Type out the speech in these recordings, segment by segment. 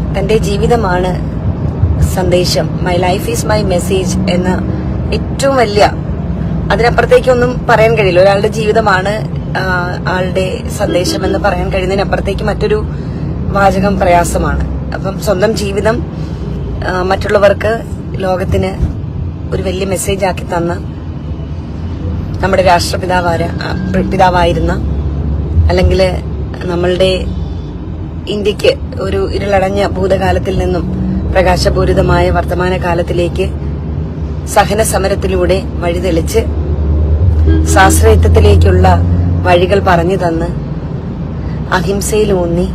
തന്റെ ജീവിതമാണ് സന്ദേശം my life is my message എന്ന ഏറ്റവും വലിയ അതിനപ്പുറത്തേക്കൊന്നും പറയാൻ കഴിയില്ല ഒരാളുടെ ജീവിതമാണ് ആ, ആളുടെ സന്ദേശം എന്ന് പറയാൻ കഴിയുന്നതിനപ്പുറത്തേക്ക് മറ്റൊരു വാചകം പ്രയാസമാണ് അപ്പം സ്വന്തം ജീവിതം ആ, മറ്റുള്ളവർക്ക് ലോകത്തിന് ഒരു വലിയ മെസ്സേജ് ആക്കി തന്ന നമ്മുടെ രാഷ്ട്രപിതാവായ ആ, പിതാവായിരുന്ന അല്ലെങ്കിൽ നമ്മളുടെ ഇന്ത്യക്ക് ഒരു ഇരുളടഞ്ഞ ഭൂതകാലത്തിൽ നിന്നും പ്രകാശപൂരിതമായ വർത്തമാന കാലത്തിലേക്ക് സഹന സമരത്തിലൂടെ വഴിതെളിച്ച് സ്വാശ്രയത്വത്തിലേക്കുള്ള വഴികൾ പറഞ്ഞു തന്ന് അഹിംസയിലൂന്നി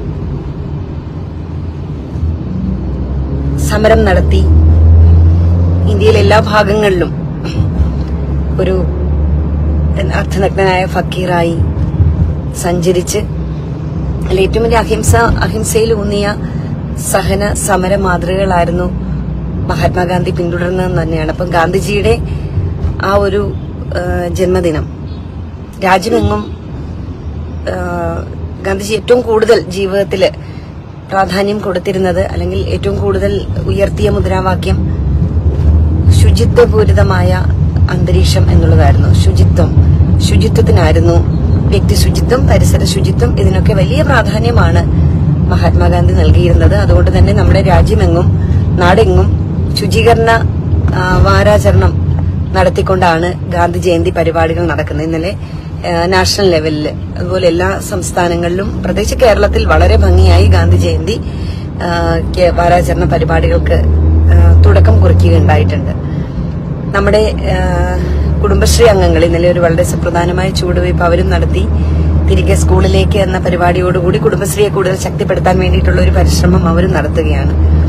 സമരം നടത്തി ഇന്ത്യയിലെ എല്ലാ ഭാഗങ്ങളിലും ഒരു അർത്ഥനഗ്നനായ ഫക്കീറായി സഞ്ചരിച്ച് അതിൽ ഏറ്റവും വലിയ അഹിംസ അഹിംസയിൽ ഊന്നിയ സഹന സമര മാതൃകകളായിരുന്നു മഹാത്മാഗാന്ധി പിന്തുടർന്നതെന്ന് തന്നെയാണ് അപ്പം ഗാന്ധിജിയുടെ ആ ഒരു ആ, ജന്മദിനം രാജ്യമെങ്ങും ആ, ഗാന്ധിജി ഏറ്റവും കൂടുതൽ ജീവിതത്തില് പ്രാധാന്യം കൊടുത്തിരുന്നത് അല്ലെങ്കിൽ ഏറ്റവും കൂടുതൽ ഉയർത്തിയ മുദ്രാവാക്യം ശുചിത്വപൂരിതമായ അന്തരീക്ഷം എന്നുള്ളതായിരുന്നു ശുചിത്വം ശുചിത്വത്തിനായിരുന്നു വ്യക്തി ശുചിത്വം പരിസര ശുചിത്വം ഇതിനൊക്കെ വലിയ പ്രാധാന്യമാണ് മഹാത്മാഗാന്ധി നൽകിയിരുന്നത് അതുകൊണ്ട് തന്നെ നമ്മുടെ രാജ്യമെങ്ങും നാടെങ്ങും ശുചീകരണ ആ, വാരാചരണം നടത്തിക്കൊണ്ടാണ് ഗാന്ധി ജയന്തി പരിപാടികൾ നടക്കുന്നത് ഇന്നലെ ആ, നാഷണൽ ലെവലിൽ അതുപോലെ എല്ലാ സംസ്ഥാനങ്ങളിലും പ്രത്യേകിച്ച് കേരളത്തിൽ വളരെ ഭംഗിയായി ഗാന്ധി ജയന്തി ആ, ക്ക് വാരാചരണ പരിപാടികൾക്ക് ആ, തുടക്കം കുറിക്കുകയുണ്ടായിട്ടുണ്ട് നമ്മുടെ ആ, കുടുംബശ്രീ അംഗങ്ങൾ ഇന്നലെ ഒരു വളരെ സുപ്രധാനമായ ചുവടുവയ്പ് അവരും നടത്തി തിരികെ സ്കൂളിലേക്ക് എന്ന പരിപാടിയോടുകൂടി കുടുംബശ്രീയെ കൂടുതൽ ശക്തിപ്പെടുത്താൻ വേണ്ടിയിട്ടുള്ള ഒരു പരിശ്രമം അവരും നടത്തുകയാണ്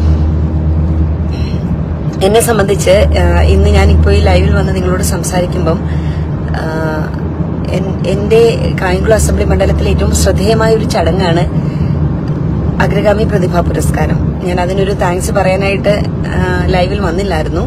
എന്നെ സംബന്ധിച്ച് ആ, ഇന്ന് ഞാൻ ഇപ്പോൾ ഈ ലൈവിൽ വന്ന് നിങ്ങളോട് സംസാരിക്കുമ്പം ആ, എൻ- എന്റെ കായംകുളം അസംബ്ലി മണ്ഡലത്തിലെ ഏറ്റവും ശ്രദ്ധേയമായ ഒരു ചടങ്ങാണ് അഗ്രഗാമി പ്രതിഭാ പുരസ്കാരം ഞാൻ അതിനൊരു താങ്ക്സ് പറയാനായിട്ട് ആ, ലൈവിൽ വന്നില്ലായിരുന്നു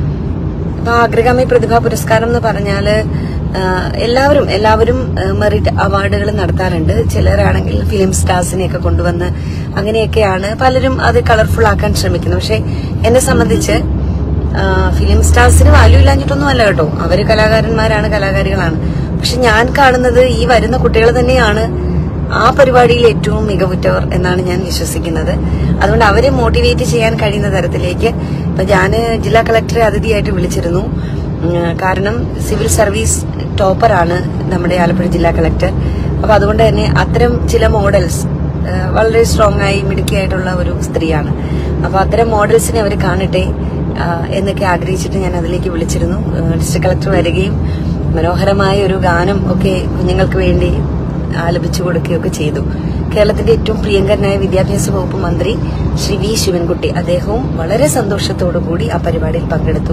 അപ്പൊ ആ അഗ്രഗാമി പ്രതിഭാ പുരസ്കാരം എന്ന് പറഞ്ഞാല് ആ, എല്ലാവരും എല്ലാവരും മെറിറ്റ് അവാർഡുകൾ നടത്താറുണ്ട് ചിലരാണെങ്കിൽ ഫിലിം സ്റ്റാർസിനെയൊക്കെ കൊണ്ടുവന്ന് അങ്ങനെയൊക്കെയാണ് പലരും അത് കളർഫുൾ ആക്കാൻ ശ്രമിക്കുന്നത് പക്ഷെ എന്നെ സംബന്ധിച്ച് ആ, ഫിലിം സ്റ്റാർസിന് വാല്യൂ ഇല്ലാഞ്ഞിട്ടൊന്നും അല്ല കേട്ടോ അവര് കലാകാരന്മാരാണ് കലാകാരികളാണ് പക്ഷെ ഞാൻ കാണുന്നത് ഈ വരുന്ന കുട്ടികൾ തന്നെയാണ് ആ പരിപാടിയിൽ ഏറ്റവും മികവുറ്റവർ എന്നാണ് ഞാൻ വിശ്വസിക്കുന്നത് അതുകൊണ്ട് അവരെ മോട്ടിവേറ്റ് ചെയ്യാൻ കഴിയുന്ന തരത്തിലേക്ക് ഇപ്പൊ ഞാൻ ജില്ലാ കളക്ടറെ അതിഥിയായിട്ട് വിളിച്ചിരുന്നു ഉം, കാരണം സിവിൽ സർവീസ് ടോപ്പറാണ് നമ്മുടെ ആലപ്പുഴ ജില്ലാ കളക്ടർ അപ്പൊ അതുകൊണ്ട് തന്നെ അത്തരം ചില മോഡൽസ് ഏഹ് വളരെ സ്ട്രോങ് ആയി മിടുക്കിയായിട്ടുള്ള ഒരു സ്ത്രീയാണ് അപ്പൊ അത്തരം മോഡൽസിനെ അവർ കാണട്ടെ ആഹ് എന്നൊക്കെ ആഗ്രഹിച്ചിട്ട് ഞാൻ അതിലേക്ക് വിളിച്ചിരുന്നു ഏഹ് ഡിസ്ട്രിക്ട് കളക്ടർ വരികയും മനോഹരമായ ഒരു ഗാനം ഒക്കെ കുഞ്ഞുങ്ങൾക്ക് വേണ്ടി ആലപിച്ചു കൊടുക്കുകയൊക്കെ ചെയ്തു കേരളത്തിന്റെ ഏറ്റവും പ്രിയങ്കരനായ വിദ്യാഭ്യാസ വകുപ്പ് മന്ത്രി ശ്രീ വി ശിവൻകുട്ടി അദ്ദേഹവും വളരെ സന്തോഷത്തോടു കൂടി ആ പരിപാടിയിൽ പങ്കെടുത്തു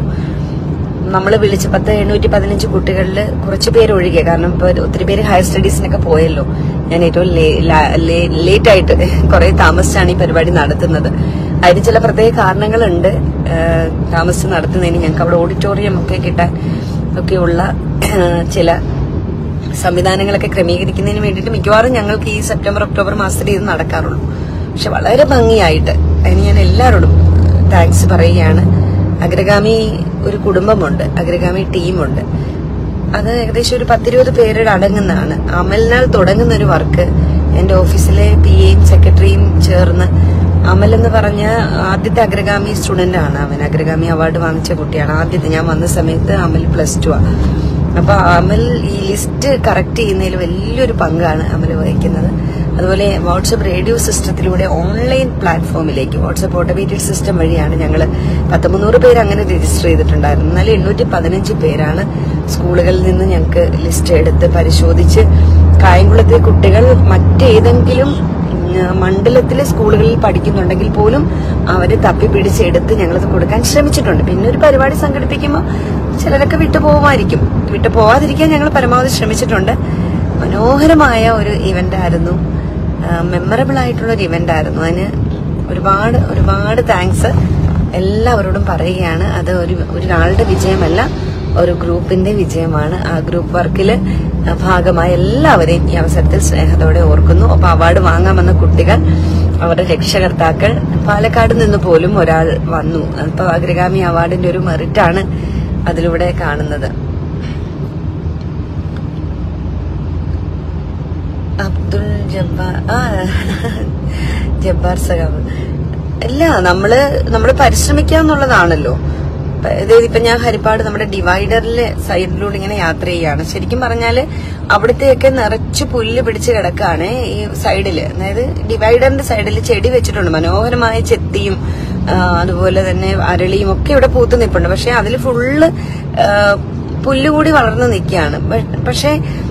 നമ്മൾ വിളിച്ച പത്ത് എണ്ണൂറ്റി പതിനഞ്ച് കുട്ടികളിൽ കുറച്ച് പേര് ഒഴികെ കാരണം ഇപ്പൊ ഒത്തിരി പേര് ഹയർ സ്റ്റഡീസിനൊക്കെ പോയല്ലോ ഞാൻ ഏറ്റവും ലേറ്റ് ആയിട്ട് കുറെ താമസിച്ചാണ് ഈ പരിപാടി നടത്തുന്നത് അതിന് ചില പ്രത്യേക കാരണങ്ങളുണ്ട് ഏഹ് താമസിച്ച് നടത്തുന്നതിന് ഞങ്ങൾക്ക് അവിടെ ഓഡിറ്റോറിയം ഒക്കെ കിട്ടാൻ ഒക്കെയുള്ള ഏഹ് ചില സംവിധാനങ്ങളൊക്കെ ക്രമീകരിക്കുന്നതിന് വേണ്ടിയിട്ട് മിക്കവാറും ഞങ്ങൾക്ക് ഈ സെപ്റ്റംബർ ഒക്ടോബർ മാസത്തിൽ ഇത് നടക്കാറുള്ളൂ പക്ഷെ വളരെ ഭംഗിയായിട്ട് അതിന് ഞാൻ എല്ലാവരോടും താങ്ക്സ് പറയുകയാണ് അഗ്രഗാമി ഒരു കുടുംബമുണ്ട് അഗ്രഗാമി ടീമുണ്ട് അത് ഏകദേശം ഒരു പത്തിരുപത് പേരുടെ അടങ്ങുന്നതാണ് അമലിനാൽ തുടങ്ങുന്ന ഒരു വർക്ക് എന്റെ ഓഫീസിലെ പി എയും സെക്രട്ടറിയും ചേർന്ന് അമൽ എന്ന് പറഞ്ഞ ആദ്യത്തെ അഗ്രഗാമി സ്റ്റുഡന്റ് ആണ് അവൻ അഗ്രഗാമി അവാർഡ് വാങ്ങിച്ച കുട്ടിയാണ് ആദ്യത്തെ ഞാൻ വന്ന സമയത്ത് അമൽ പ്ലസ് ടു ആ അപ്പൊ അമൽ ഈ ലിസ്റ്റ് കറക്റ്റ് ചെയ്യുന്നതിൽ വലിയൊരു പങ്കാണ് അമൽ വഹിക്കുന്നത് അതുപോലെ വാട്സപ്പ് റേഡിയോ സിസ്റ്റത്തിലൂടെ ഓൺലൈൻ പ്ലാറ്റ്ഫോമിലേക്ക് വാട്സപ്പ് ഓട്ടോമേറ്റഡ് സിസ്റ്റം വഴിയാണ് ഞങ്ങൾ പത്ത് മുന്നൂറ് പേര് അങ്ങനെ രജിസ്റ്റർ ചെയ്തിട്ടുണ്ടായിരുന്നു എന്നാലും എണ്ണൂറ്റി പതിനഞ്ച് പേരാണ് സ്കൂളുകളിൽ നിന്ന് ഞങ്ങൾക്ക് ലിസ്റ്റ് എടുത്ത് പരിശോധിച്ച് കായംകുളത്തെ കുട്ടികൾ മറ്റേതെങ്കിലും ഉം, മണ്ഡലത്തിലെ സ്കൂളുകളിൽ പഠിക്കുന്നുണ്ടെങ്കിൽ പോലും അവരെ തപ്പി പിടിച്ചെടുത്ത് ഞങ്ങളത് കൊടുക്കാൻ ശ്രമിച്ചിട്ടുണ്ട് പിന്നെ ഒരു പരിപാടി സംഘടിപ്പിക്കുമ്പോൾ ചിലരൊക്കെ വിട്ടുപോകുമായിരിക്കും വിട്ടു പോവാതിരിക്കാൻ ഞങ്ങൾ പരമാവധി ശ്രമിച്ചിട്ടുണ്ട് മനോഹരമായ ഒരു ഇവന്റ് ആയിരുന്നു മെമ്മറബിൾ ആയിട്ടുള്ള ഒരു ഇവന്റ് ആയിരുന്നു അതിന് ഒരുപാട് ഒരുപാട് താങ്ക്സ് എല്ലാവരോടും പറയുകയാണ് അത് ഒരു ഒരാളുടെ വിജയമല്ല ഒരു ഗ്രൂപ്പിന്റെ വിജയമാണ് ആ ഗ്രൂപ്പ് വർക്കില് ഭാഗമായ എല്ലാവരെയും ഈ അവസരത്തിൽ സ്നേഹത്തോടെ ഓർക്കുന്നു ഒപ്പം അവാർഡ് വാങ്ങാമെന്ന കുട്ടികൾ അവരുടെ രക്ഷകർത്താക്കൾ പാലക്കാട് നിന്ന് പോലും ഒരാൾ വന്നു അപ്പൊ അഗ്രഗാമി അവാർഡിന്റെ ഒരു മെറിറ്റാണ് അതിലൂടെ കാണുന്നത് അബ്ദുൾ ജബ്ബാർ ആ ജബ്ബാർ സഖാവ് അല്ല നമ്മള് നമ്മള് പരിശ്രമിക്കുക എന്നുള്ളതാണല്ലോ അതായത് ഇപ്പൊ ഞാൻ ഹരിപ്പാട് നമ്മുടെ ഡിവൈഡറിലെ സൈഡിലൂടെ ഇങ്ങനെ യാത്ര ചെയ്യാണ് ശരിക്കും പറഞ്ഞാല് അവിടത്തെയൊക്കെ നിറച്ച് പുല്ല് പിടിച്ച് കിടക്കാണ് ഈ സൈഡില് അതായത് ഡിവൈഡറിന്റെ സൈഡിൽ ചെടി വെച്ചിട്ടുണ്ട് മനോഹരമായ ചെത്തിയും ആ, അതുപോലെ തന്നെ അരളിയും ഒക്കെ ഇവിടെ പൂത്ത് നിൽപ്പുണ്ട് പക്ഷെ അതിൽ ഫുള്ള് ആ, പുല്ലുകൂടി വളർന്നു നിൽക്കുകയാണ് പക്ഷെ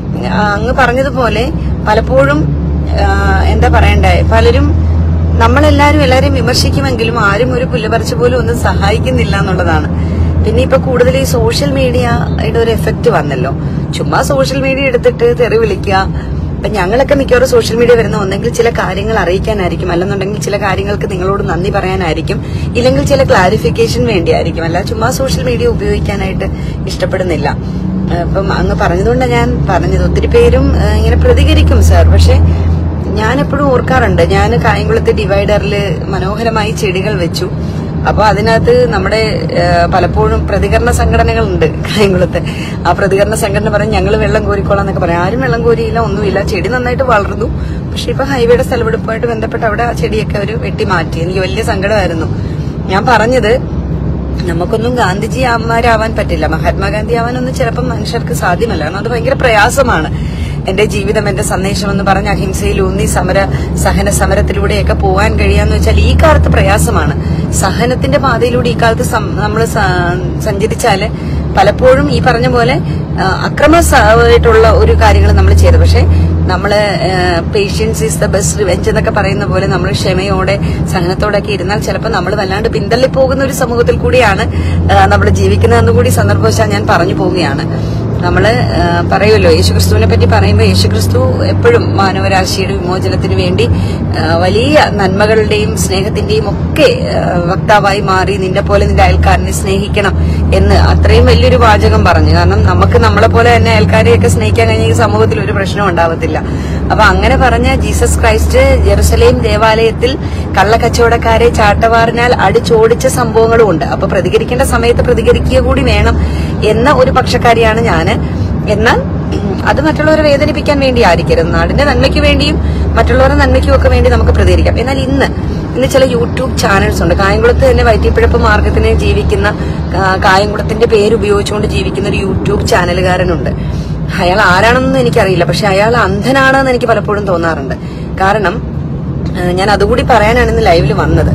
അങ്ങ് പറഞ്ഞതുപോലെ പലപ്പോഴും ആ, എന്താ പറയണ്ടേ പലരും നമ്മളെല്ലാരും എല്ലാരെയും വിമർശിക്കുമെങ്കിലും ആരും ഒരു പുല്ല് പറിച്ച പോലും ഒന്നും സഹായിക്കുന്നില്ല എന്നുള്ളതാണ് പിന്നെ ഇപ്പൊ കൂടുതൽ ഈ സോഷ്യൽ മീഡിയയുടെ ഒരു എഫക്റ്റ് വന്നല്ലോ ചുമ്മാ സോഷ്യൽ മീഡിയ എടുത്തിട്ട് തെറി വിളിക്കുക ഇപ്പൊ ഞങ്ങളൊക്കെ മിക്കവാറും സോഷ്യൽ മീഡിയ വരുന്ന ഒന്നെങ്കിൽ ചില കാര്യങ്ങൾ അറിയിക്കാനായിരിക്കും അല്ലെന്നുണ്ടെങ്കിൽ ചില കാര്യങ്ങൾക്ക് നിങ്ങളോട് നന്ദി പറയാനായിരിക്കും ഇല്ലെങ്കിൽ ചില ക്ലാരിഫിക്കേഷൻ വേണ്ടിയായിരിക്കും അല്ല ചുമ്മാ സോഷ്യൽ മീഡിയ ഉപയോഗിക്കാനായിട്ട് ഇഷ്ടപ്പെടുന്നില്ല ഏഹ് ഇപ്പം അങ്ങ് പറഞ്ഞതുകൊണ്ടാണ് ഞാൻ പറഞ്ഞത് ഒത്തിരി പേരും ഏഹ് ഇങ്ങനെ പ്രതികരിക്കും സാർ പക്ഷെ ഞാൻ എപ്പോഴും ഓർക്കാറുണ്ട് ഞാൻ കായംകുളത്ത് ഡിവൈഡറിൽ മനോഹരമായി ചെടികൾ വെച്ചു അപ്പൊ അതിനകത്ത് നമ്മുടെ ഏഹ്, പലപ്പോഴും പ്രതികരണ സംഘടനകളുണ്ട് കായംകുളത്ത് ആ പ്രതികരണ സംഘടന പറയും ഞങ്ങൾ വെള്ളം കോരിക്കോളാം എന്നൊക്കെ പറയും ആരും വെള്ളം കോരിയില്ല ഒന്നുമില്ല ചെടി നന്നായിട്ട് വളർന്നു പക്ഷെ ഇപ്പൊ ഹൈവേയുടെ സ്ഥലമെടുപ്പുമായിട്ട് ബന്ധപ്പെട്ട് അവിടെ ആ ചെടിയൊക്കെ അവർ വെട്ടി മാറ്റി എനിക്ക് വലിയ സങ്കടമായിരുന്നു ഞാൻ പറഞ്ഞത് നമുക്കൊന്നും ഗാന്ധിജി അമ്മമാരാവാൻ പറ്റില്ല മഹാത്മാഗാന്ധി ആവാനൊന്നും ചിലപ്പോൾ മനുഷ്യർക്ക് സാധ്യമല്ല കാരണം അത് ഭയങ്കര പ്രയാസമാണ് എന്റെ ജീവിതം എന്റെ സന്ദേശം എന്ന് പറഞ്ഞ അഹിംസയിലൂന്നി സമര സഹന സമരത്തിലൂടെയൊക്കെ പോകാൻ കഴിയാന്ന് വെച്ചാൽ ഈ കാലത്ത് പ്രയാസമാണ് സഹനത്തിന്റെ പാതയിലൂടെ ഈ കാലത്ത് നമ്മൾ സഞ്ചരിച്ചാല് പലപ്പോഴും ഈ പറഞ്ഞ പോലെ ആ, അക്രമമായിട്ടുള്ള ഒരു കാര്യങ്ങൾ നമ്മൾ ചെയ്തു പക്ഷെ നമ്മള് patience is the best revenge എന്നൊക്കെ പറയുന്ന പോലെ നമ്മൾ ക്ഷമയോടെ സഹനത്തോടൊക്കെ ഇരുന്നാൽ ചിലപ്പോൾ നമ്മൾ വല്ലാണ്ട് പിന്തള്ളി പോകുന്ന ഒരു സമൂഹത്തിൽ കൂടിയാണ് നമ്മൾ ജീവിക്കുന്നതെന്ന് കൂടി സന്ദർഭവശാൽ ഞാൻ പറഞ്ഞു പോവുകയാണ് നമ്മള് ആ, പറയുമല്ലോ യേശുക്രിസ്തുവിനെ പറ്റി പറയുമ്പോൾ യേശുക്രിസ്തു എപ്പോഴും മാനവരാശിയുടെ വിമോചനത്തിന് വേണ്ടി ആ, വലിയ നന്മകളുടെയും സ്നേഹത്തിന്റെയും ഒക്കെ ആ, വക്താവായി മാറി നിന്റെ പോലെ നിന്റെ അയൽക്കാരനെ സ്നേഹിക്കണം എന്ന് അത്രയും വലിയൊരു വാചകം പറഞ്ഞു കാരണം നമുക്ക് നമ്മളെ പോലെ തന്നെ അയൽക്കാരെയൊക്കെ സ്നേഹിക്കാൻ കഴിഞ്ഞ ഈ സമൂഹത്തിൽ ഒരു പ്രശ്നം ഉണ്ടാവത്തില്ല അപ്പൊ അങ്ങനെ പറഞ്ഞ ജീസസ് ക്രൈസ്റ്റ് ജെറുസലേം ദേവാലയത്തിൽ കള്ളക്കച്ചവടക്കാരെ ചാട്ടവാറിനാൽ അടിച്ചോടിച്ച സംഭവങ്ങളും ഉണ്ട് അപ്പൊ പ്രതികരിക്കേണ്ട സമയത്ത് പ്രതികരിക്കുക കൂടി വേണം എന്ന ഒരു പക്ഷക്കാരിയാണ് ഞാന് എന്നാൽ ഉം, അത് മറ്റുള്ളവരെ വേദനിപ്പിക്കാൻ വേണ്ടി ആയിരിക്കരുത് നാടിന്റെ നന്മയ്ക്ക് വേണ്ടിയും മറ്റുള്ളവരുടെ നന്മയ്ക്കും ഒക്കെ വേണ്ടി നമുക്ക് പ്രതികരിക്കാം എന്നാൽ ഇന്ന് ഇന്ന് ചില യൂട്യൂബ് ചാനൽസ് ഉണ്ട് കായംകുളത്ത് തന്നെ വൈറ്റിപ്പിഴപ്പ് മാർഗത്തിന് ജീവിക്കുന്ന ആ, കായംകുളത്തിന്റെ പേര് ഉപയോഗിച്ചുകൊണ്ട് ജീവിക്കുന്ന ഒരു യൂട്യൂബ് ചാനലുകാരനുണ്ട് അയാൾ ആരാണെന്ന് എനിക്കറിയില്ല പക്ഷെ അയാൾ അന്ധനാണെന്ന് എനിക്ക് പലപ്പോഴും തോന്നാറുണ്ട് കാരണം ആ, ഞാൻ അതുകൂടി പറയാനാണ് ഇന്ന് ലൈവിൽ വന്നത്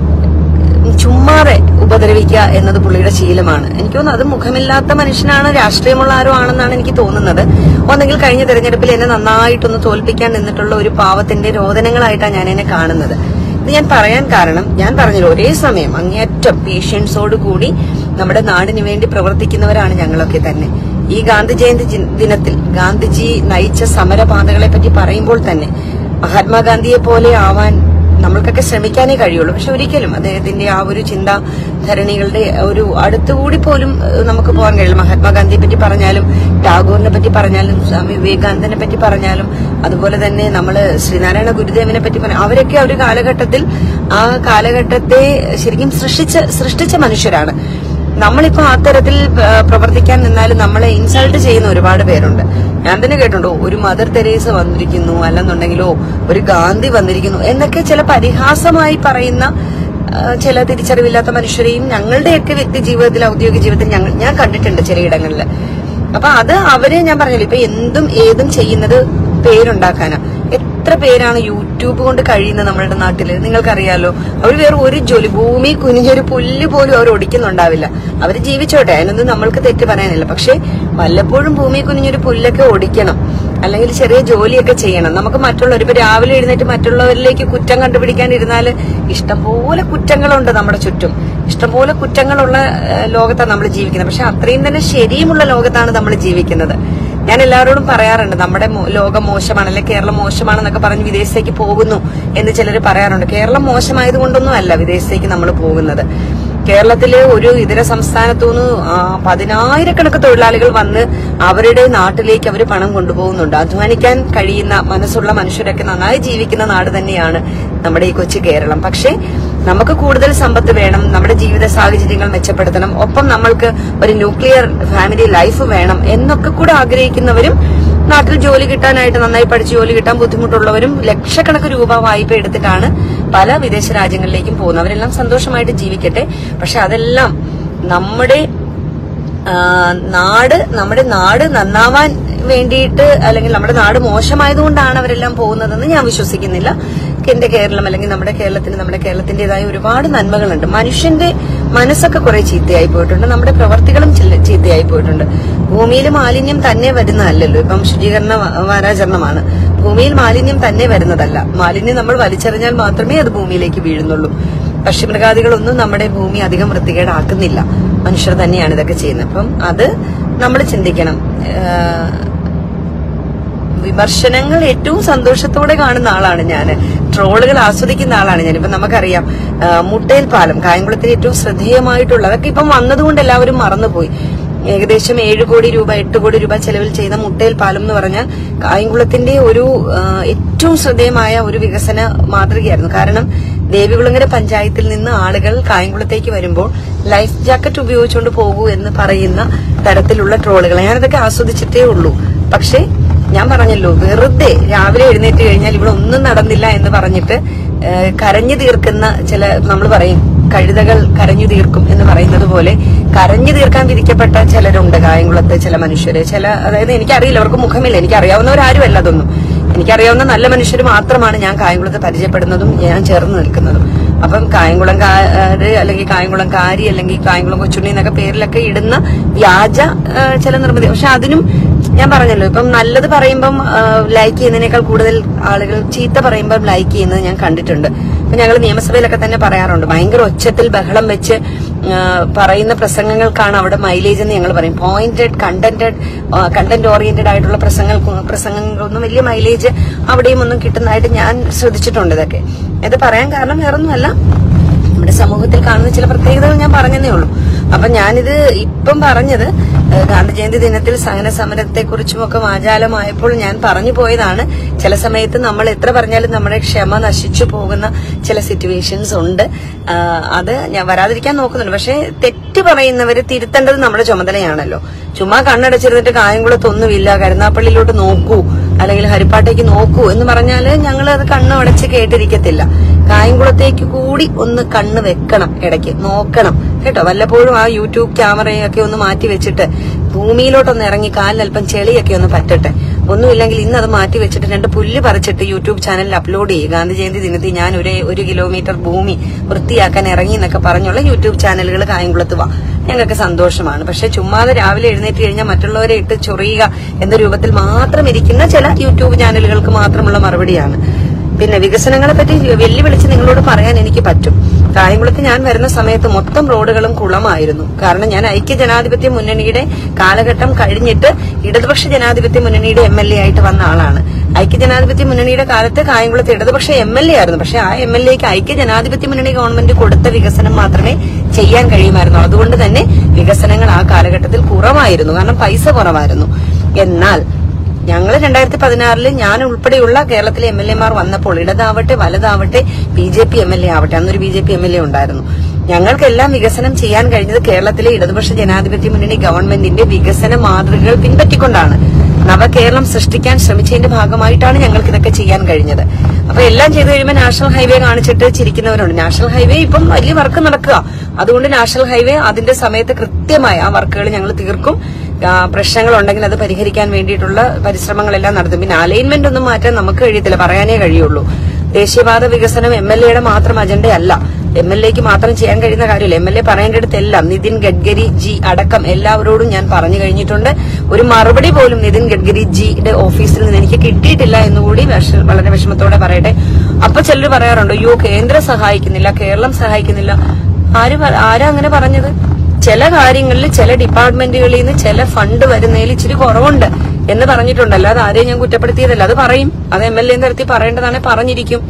ചുമ്മാതെ ഉപദ്രവിക്കുക എന്നത് പുള്ളിയുടെ ശീലമാണ് എനിക്ക് തോന്നുന്നു അത് മുഖമില്ലാത്ത മനുഷ്യനാണ് രാഷ്ട്രീയമുള്ള ആരോ ആണെന്നാണ് എനിക്ക് തോന്നുന്നത് ഒന്നെങ്കിൽ കഴിഞ്ഞ തെരഞ്ഞെടുപ്പിൽ എന്നെ നന്നായിട്ടൊന്ന് തോൽപ്പിക്കാൻ നിന്നിട്ടുള്ള ഒരു പാവത്തിന്റെ രോദനങ്ങളായിട്ടാണ് ഞാൻ എന്നെ കാണുന്നത് ഇത് ഞാൻ പറയാൻ കാരണം ഞാൻ പറഞ്ഞല്ലോ ഒരേ സമയം അങ്ങേയറ്റം പേഷ്യൻസോട് കൂടി നമ്മുടെ നാടിന് വേണ്ടി പ്രവർത്തിക്കുന്നവരാണ് ഞങ്ങളൊക്കെ തന്നെ ഈ ഗാന്ധി ജയന്തി ജി- ദിനത്തിൽ ഗാന്ധിജി നയിച്ച സമരപാതകളെ പറ്റി പറയുമ്പോൾ തന്നെ മഹാത്മാഗാന്ധിയെ പോലെ ആവാൻ നമ്മൾക്കൊക്കെ ശ്രമിക്കാനേ കഴിയുള്ളൂ പക്ഷെ ഒരിക്കലും അദ്ദേഹത്തിന്റെ ആ ഒരു ചിന്താധരണികളുടെ ഒരു അടുത്തുകൂടി പോലും ഏഹ്, നമുക്ക് പോകാൻ കഴിയില്ല മഹാത്മാഗാന്ധിയെ പറ്റി പറഞ്ഞാലും ടാഗോറിനെ പറ്റി പറഞ്ഞാലും സ്വാമി വിവേകാനന്ദനെ പറ്റി പറഞ്ഞാലും അതുപോലെ തന്നെ നമ്മള് ശ്രീനാരായണ ഗുരുദേവനെ പറ്റി പറഞ്ഞ അവരൊക്കെ ആ ഒരു കാലഘട്ടത്തിൽ ആ കാലഘട്ടത്തെ ശരിക്കും സൃഷ്ടിച്ച സൃഷ്ടിച്ച മനുഷ്യരാണ് നമ്മളിപ്പോ ആ തരത്തിൽ ആ, പ്രവർത്തിക്കാൻ നിന്നാലും നമ്മളെ ഇൻസൾട്ട് ചെയ്യുന്ന ഒരുപാട് പേരുണ്ട് ഞാൻ തന്നെ കേട്ടുണ്ടോ ഒരു മദർ തെരേസ വന്നിരിക്കുന്നു അല്ലെന്നുണ്ടെങ്കിലോ ഒരു ഗാന്ധി വന്നിരിക്കുന്നു എന്നൊക്കെ ചില പരിഹാസമായി പറയുന്ന ആ, ചില തിരിച്ചറിവില്ലാത്ത മനുഷ്യരെയും ഞങ്ങളുടെയൊക്കെ വ്യക്തി ജീവിതത്തിൽ ഔദ്യോഗിക ജീവിതത്തിൽ ഞങ്ങൾ ഞാൻ കണ്ടിട്ടുണ്ട് ചിലയിടങ്ങളിൽ അപ്പൊ അത് അവരെ ഞാൻ പറഞ്ഞല്ലോ ഇപ്പൊ എന്തും ഏതും ചെയ്യുന്നത് പേരുണ്ടാക്കാനാ എത്ര പേരാണ് യൂട്യൂബ് കൊണ്ട് കഴിയുന്നത് നമ്മളുടെ നാട്ടില് നിങ്ങൾക്കറിയാലോ അവർ വേറെ ഒരു ജോലി ഭൂമി കുനിഞ്ഞൊരു പുല്ല് പോലും അവർ ഒടിക്കുന്നുണ്ടാവില്ല അവർ ജീവിച്ചോട്ടെ അതിനൊന്നും നമ്മൾക്ക് തെറ്റ് പറയാനില്ല പക്ഷെ വല്ലപ്പോഴും ഭൂമി കുനിഞ്ഞൊരു പുല്ലൊക്കെ ഒടിക്കണം അല്ലെങ്കിൽ ചെറിയ ജോലിയൊക്കെ ചെയ്യണം നമുക്ക് മറ്റുള്ളവർ ഇപ്പൊ രാവിലെ എഴുന്നേറ്റ് മറ്റുള്ളവരിലേക്ക് കുറ്റം കണ്ടുപിടിക്കാൻ ഇരുന്നാല് ഇഷ്ടംപോലെ കുറ്റങ്ങളുണ്ട് നമ്മുടെ ചുറ്റും ഇഷ്ടംപോലെ കുറ്റങ്ങളുള്ള ഏഹ്, ലോകത്താണ് നമ്മൾ ജീവിക്കുന്നത് പക്ഷെ അത്രയും തന്നെ ശരിയുമുള്ള ലോകത്താണ് നമ്മൾ ജീവിക്കുന്നത് ഞാൻ എല്ലാവരോടും പറയാറുണ്ട് നമ്മുടെ മോ- ലോകം മോശമാണ് അല്ലെങ്കിൽ കേരളം മോശമാണെന്നൊക്കെ പറഞ്ഞ് വിദേശത്തേക്ക് പോകുന്നു എന്ന് ചിലർ പറയാറുണ്ട് കേരളം മോശമായത് കൊണ്ടൊന്നും അല്ല വിദേശത്തേക്ക് നമ്മൾ പോകുന്നത് കേരളത്തിലെ ഒരു ഇതര സംസ്ഥാനത്തുനിന്ന് ആ, പതിനായിരക്കണക്ക് തൊഴിലാളികൾ വന്ന് അവരുടെ നാട്ടിലേക്ക് അവർ പണം കൊണ്ടുപോകുന്നുണ്ട് അധ്വാനിക്കാൻ കഴിയുന്ന മനസ്സുള്ള മനുഷ്യരൊക്കെ നന്നായി ജീവിക്കുന്ന നാട് തന്നെയാണ് നമ്മുടെ ഈ കൊച്ചു കേരളം പക്ഷേ നമുക്ക് കൂടുതൽ സമ്പത്ത് വേണം നമ്മുടെ ജീവിത സാഹചര്യങ്ങൾ മെച്ചപ്പെടുത്തണം ഒപ്പം നമ്മൾക്ക് ഒരു ന്യൂക്ലിയർ ഫാമിലി ലൈഫ് വേണം എന്നൊക്കെ കൂടെ ആഗ്രഹിക്കുന്നവരും നാട്ടിൽ ജോലി കിട്ടാനായിട്ട് നന്നായി പഠിച്ച് ജോലി കിട്ടാൻ ബുദ്ധിമുട്ടുള്ളവരും ലക്ഷക്കണക്ക് രൂപ വായ്പ എടുത്തിട്ടാണ് പല വിദേശ രാജ്യങ്ങളിലേക്കും പോകുന്നത് അവരെല്ലാം സന്തോഷമായിട്ട് ജീവിക്കട്ടെ പക്ഷെ അതെല്ലാം നമ്മുടെ ആ, നാട് നമ്മുടെ നാട് നന്നാവാൻ വേണ്ടിയിട്ട് അല്ലെങ്കിൽ നമ്മുടെ നാട് മോശമായതുകൊണ്ടാണ് അവരെല്ലാം പോകുന്നതെന്ന് ഞാൻ വിശ്വസിക്കുന്നില്ല എന്റെ കേരളം അല്ലെങ്കിൽ നമ്മുടെ കേരളത്തിന് നമ്മുടെ കേരളത്തിന്റേതായ ഒരുപാട് നന്മകളുണ്ട് മനുഷ്യന്റെ മനസ്സൊക്കെ കുറെ ചീത്തയായി പോയിട്ടുണ്ട് നമ്മുടെ പ്രവർത്തികളും ചില- ചീത്തയായി പോയിട്ടുണ്ട് ഭൂമിയിൽ മാലിന്യം തന്നെ വരുന്നതല്ലല്ലോ ഇപ്പം ശുചീകരണ വ- വാരാചരണമാണ് ഭൂമിയിൽ മാലിന്യം തന്നെ വരുന്നതല്ല മാലിന്യം നമ്മൾ വലിച്ചെറിഞ്ഞാൽ മാത്രമേ അത് ഭൂമിയിലേക്ക് വീഴുന്നുള്ളൂ പക്ഷിമൃഗാദികളൊന്നും നമ്മുടെ ഭൂമി അധികം വൃത്തികേടാക്കുന്നില്ല മനുഷ്യർ തന്നെയാണ് ഇതൊക്കെ ചെയ്യുന്നത് അപ്പം അത് നമ്മൾ ചിന്തിക്കണം ഏഹ് വിമർശനങ്ങൾ ഏറ്റവും സന്തോഷത്തോടെ കാണുന്ന ആളാണ് ഞാൻ ട്രോളുകൾ ആസ്വദിക്കുന്ന ആളാണ് ഞാൻ ഇപ്പൊ നമുക്കറിയാം ആ, മുട്ടേൽ പാലം കായംകുളത്തിൽ ഏറ്റവും ശ്രദ്ധേയമായിട്ടുള്ള അതൊക്കെ ഇപ്പം വന്നതുകൊണ്ട് എല്ലാവരും മറന്നുപോയി ഏകദേശം ഏഴ് കോടി രൂപ എട്ട് കോടി രൂപ ചെലവിൽ ചെയ്ത മുട്ടേൽ പാലം എന്ന് പറഞ്ഞാൽ കായംകുളത്തിന്റെ ഒരു ആ, ഏറ്റവും ശ്രദ്ധേയമായ ഒരു വികസന മാതൃകയായിരുന്നു കാരണം ദേവികുളങ്ങര പഞ്ചായത്തിൽ നിന്ന് ആളുകൾ കായംകുളത്തേക്ക് വരുമ്പോൾ ലൈഫ് ജാക്കറ്റ് ഉപയോഗിച്ചുകൊണ്ട് പോകൂ എന്ന് പറയുന്ന തരത്തിലുള്ള ട്രോളുകൾ ഞാനതൊക്കെ ആസ്വദിച്ചിട്ടേ ഉള്ളൂ പക്ഷേ ഞാൻ പറഞ്ഞല്ലോ വെറുതെ രാവിലെ എഴുന്നേറ്റ് കഴിഞ്ഞാൽ ഇവിടെ ഒന്നും നടന്നില്ല എന്ന് പറഞ്ഞിട്ട് ഏഹ്, കരഞ്ഞു തീർക്കുന്ന ചില നമ്മൾ പറയും കഴുതകൾ കരഞ്ഞു തീർക്കും എന്ന് പറയുന്നത് പോലെ കരഞ്ഞു തീർക്കാൻ വിധിക്കപ്പെട്ട ചിലരുണ്ട് കായംകുളത്ത് ചില മനുഷ്യര് ചില അതായത് എനിക്കറിയില്ല അവർക്ക് മുഖമില്ല എനിക്കറിയാവുന്നവരാരുമല്ല അതൊന്നും എനിക്കറിയാവുന്ന നല്ല മനുഷ്യർ മാത്രമാണ് ഞാൻ കായംകുളത്ത് പരിചയപ്പെടുന്നതും ഞാൻ ചേർന്ന് നിൽക്കുന്നതും അപ്പം കായംകുളം കാര് അല്ലെങ്കിൽ കായംകുളം കാരി അല്ലെങ്കിൽ കായംകുളം കൊച്ചുണ്ണി എന്നൊക്കെ പേരിലൊക്കെ ഇടുന്ന വ്യാജ ആ, ചില നിർമ്മിതി പക്ഷെ അതിനും ഞാൻ പറഞ്ഞല്ലോ ഇപ്പം നല്ലത് പറയുമ്പം ലൈക്ക് ചെയ്യുന്നതിനേക്കാൾ കൂടുതൽ ആളുകൾ ചീത്ത പറയുമ്പം ലൈക്ക് ചെയ്യുന്നത് ഞാൻ കണ്ടിട്ടുണ്ട് ഇപ്പൊ ഞങ്ങൾ നിയമസഭയിലൊക്കെ തന്നെ പറയാറുണ്ട് ഭയങ്കര ഒച്ചത്തിൽ ബഹളം വെച്ച് ആ, പറയുന്ന പ്രസംഗങ്ങൾക്കാണ് അവിടെ മൈലേജ് എന്ന് ഞങ്ങൾ പറയും പോയിന്റഡ് കണ്ടന്റഡ് കണ്ടന്റ് ഓറിയന്റഡ് ആയിട്ടുള്ള പ്രസംഗങ്ങൾ പ്രസംഗങ്ങൾക്കൊന്നും വലിയ മൈലേജ് അവിടെയും ഒന്നും കിട്ടുന്നതായിട്ട് ഞാൻ ശ്രദ്ധിച്ചിട്ടുണ്ട് ഇതൊക്കെ ഇത് പറയാൻ കാരണം വേറൊന്നുമല്ല നമ്മുടെ സമൂഹത്തിൽ കാണുന്ന ചില പ്രത്യേകതകൾ ഞാൻ പറഞ്ഞതേ ഉള്ളൂ അപ്പൊ ഞാനിത് ഇപ്പം പറഞ്ഞത് ഏഹ്, ഗാന്ധി ജയന്തി ദിനത്തിൽ സഹന സമരത്തെ കുറിച്ചും ഒക്കെ വാചാലമായപ്പോൾ ഞാൻ പറഞ്ഞു പോയതാണ് ചില സമയത്ത് നമ്മൾ എത്ര പറഞ്ഞാലും നമ്മുടെ ക്ഷമ നശിച്ചു പോകുന്ന ചില സിറ്റുവേഷൻസ് ഉണ്ട് ആഹ്, അത് ഞാൻ വരാതിരിക്കാൻ നോക്കുന്നുണ്ട് പക്ഷെ തെറ്റ് പറയുന്നവര് തിരുത്തേണ്ടത് നമ്മുടെ ചുമതലയാണല്ലോ ചുമ്മാ കണ്ണടച്ചിരുന്നിട്ട് കായംകുളത്തൊന്നുമില്ല കരുനാപ്പള്ളിയിലോട്ട് നോക്കൂ അല്ലെങ്കിൽ ഹരിപ്പാട്ടേക്ക് നോക്കൂ എന്ന് പറഞ്ഞാല് ഞങ്ങൾ അത് കണ്ണ് അടച്ച് കേട്ടിരിക്കത്തില്ല കായംകുളത്തേക്ക് കൂടി ഒന്ന് കണ്ണ് വെക്കണം ഇടയ്ക്ക് നോക്കണം കേട്ടോ വല്ലപ്പോഴും ആ യൂട്യൂബ് ക്യാമറയൊക്കെ ഒന്ന് മാറ്റി വെച്ചിട്ട് ഭൂമിയിലോട്ടൊന്ന് ഇറങ്ങി കാലിനല്പം ചെളിയൊക്കെ ഒന്ന് പറ്റട്ടെ ഒന്നുമില്ലെങ്കിൽ ഇന്ന് അത് മാറ്റി വെച്ചിട്ട് രണ്ട് പുല്ല് പറിച്ചിട്ട് യൂട്യൂബ് ചാനലിൽ അപ്ലോഡ് ചെയ്യും ഗാന്ധി ജയന്തി ദിനത്തിൽ ഞാൻ ഒരു ഒരു കിലോമീറ്റർ ഭൂമി വൃത്തിയാക്കാൻ ഇറങ്ങി എന്നൊക്കെ പറഞ്ഞുള്ള യൂട്യൂബ് ചാനലുകൾ കായംകുളത്ത് വാ ഞങ്ങൾക്ക് സന്തോഷമാണ് പക്ഷെ ചുമ്മാതെ രാവിലെ എഴുന്നേറ്റ് കഴിഞ്ഞാൽ മറ്റുള്ളവരെ ഇട്ട് ചൊറിയുക എന്ന രൂപത്തിൽ മാത്രം ഇരിക്കുന്ന ചില യൂട്യൂബ് ചാനലുകൾക്ക് മാത്രമുള്ള മറുപടിയാണ് പിന്നെ വികസനങ്ങളെ പറ്റി വെല്ലുവിളിച്ച് നിങ്ങളോട് പറയാൻ എനിക്ക് പറ്റും കായംകുളത്ത് ഞാൻ വരുന്ന സമയത്ത് മൊത്തം റോഡുകളും കുളമായിരുന്നു കാരണം ഞാൻ ഐക്യ ജനാധിപത്യ മുന്നണിയുടെ കാലഘട്ടം കഴിഞ്ഞിട്ട് ഇടതുപക്ഷ ജനാധിപത്യ മുന്നണിയുടെ എം എൽ എ ആയിട്ട് വന്ന ആളാണ് ഐക്യ ജനാധിപത്യ മുന്നണിയുടെ കാലത്ത് കായംകുളത്ത് ഇടതുപക്ഷ എം എൽ എ ആയിരുന്നു പക്ഷെ ആ എം എൽ എക്ക് ഐക്യ ജനാധിപത്യ മുന്നണി ഗവൺമെന്റ് കൊടുത്ത വികസനം മാത്രമേ ചെയ്യാൻ കഴിയുമായിരുന്നു അതുകൊണ്ട് തന്നെ വികസനങ്ങൾ ആ കാലഘട്ടത്തിൽ കുറവായിരുന്നു കാരണം പൈസ കുറവായിരുന്നു എന്നാൽ ഞങ്ങൾ രണ്ടായിരത്തി പതിനാറില് ഞാൻ ഉൾപ്പെടെയുള്ള കേരളത്തിലെ എം എൽ എമാർ വന്നപ്പോൾ ഇടതാവട്ടെ വലതാവട്ടെ B J P M L A ആവട്ടെ അന്നൊരു B J P M L A ഉണ്ടായിരുന്നു ഞങ്ങൾക്കെല്ലാം വികസനം ചെയ്യാൻ കഴിഞ്ഞത് കേരളത്തിലെ ഇടതുപക്ഷ ജനാധിപത്യ മുന്നണി ഗവൺമെന്റിന്റെ വികസന മാതൃകകൾ പിൻപറ്റിക്കൊണ്ടാണ് നവകേരളം സൃഷ്ടിക്കാൻ ശ്രമിച്ചതിന്റെ ഭാഗമായിട്ടാണ് ഞങ്ങൾക്ക് ഇതൊക്കെ ചെയ്യാൻ കഴിഞ്ഞത് അപ്പൊ എല്ലാം ചെയ്തു കഴിയുമ്പോൾ നാഷണൽ ഹൈവേ കാണിച്ചിട്ട് ചിരിക്കുന്നവരുണ്ട് നാഷണൽ ഹൈവേ ഇപ്പം വലിയ വർക്ക് നടക്കുക അതുകൊണ്ട് നാഷണൽ ഹൈവേ അതിന്റെ സമയത്ത് കൃത്യമായി ആ വർക്കുകൾ ഞങ്ങൾ തീർക്കും ആ, പ്രശ്നങ്ങളുണ്ടെങ്കിൽ അത് പരിഹരിക്കാൻ വേണ്ടിയിട്ടുള്ള പരിശ്രമങ്ങളെല്ലാം നടത്തും പിന്നെ അലൈൻമെന്റ് ഒന്നും മാറ്റാൻ നമുക്ക് കഴിയത്തില്ല പറയാനേ കഴിയുള്ളൂ ദേശീയപാത വികസനം എം എൽ എയുടെ മാത്രം അജണ്ടയല്ല എം എൽ എക്ക് മാത്രം ചെയ്യാൻ കഴിയുന്ന കാര്യമില്ല എം എൽ എ പറയേണ്ടടുത്തെല്ലാം നിതിൻ ഗഡ്കരി ജി അടക്കം എല്ലാവരോടും ഞാൻ പറഞ്ഞു കഴിഞ്ഞിട്ടുണ്ട് ഒരു മറുപടി പോലും നിതിൻ ഗഡ്കരി ജിയുടെ ഓഫീസിൽ നിന്ന് എനിക്ക് കിട്ടിയിട്ടില്ല എന്നുകൂടി വിഷ- വളരെ വിഷമത്തോടെ പറയട്ടെ അപ്പൊ ചിലർ പറയാറുണ്ട് അയ്യോ കേന്ദ്രം സഹായിക്കുന്നില്ല കേരളം സഹായിക്കുന്നില്ല ആര് പ- ആരാ അങ്ങനെ പറഞ്ഞത് ചില കാര്യങ്ങളിൽ ചില ഡിപ്പാർട്ട്മെന്റുകളിൽ നിന്ന് ചില ഫണ്ട് വരുന്നതിൽ ഇച്ചിരി കുറവുണ്ട് എന്ന് പറഞ്ഞിട്ടുണ്ട് അല്ലാതെ ആരെയും ഞാൻ കുറ്റപ്പെടുത്തിയതല്ല അത് പറയും അത് എം എൽ എ തരത്തിൽ പറയേണ്ടതാണ് പറഞ്ഞിരിക്കും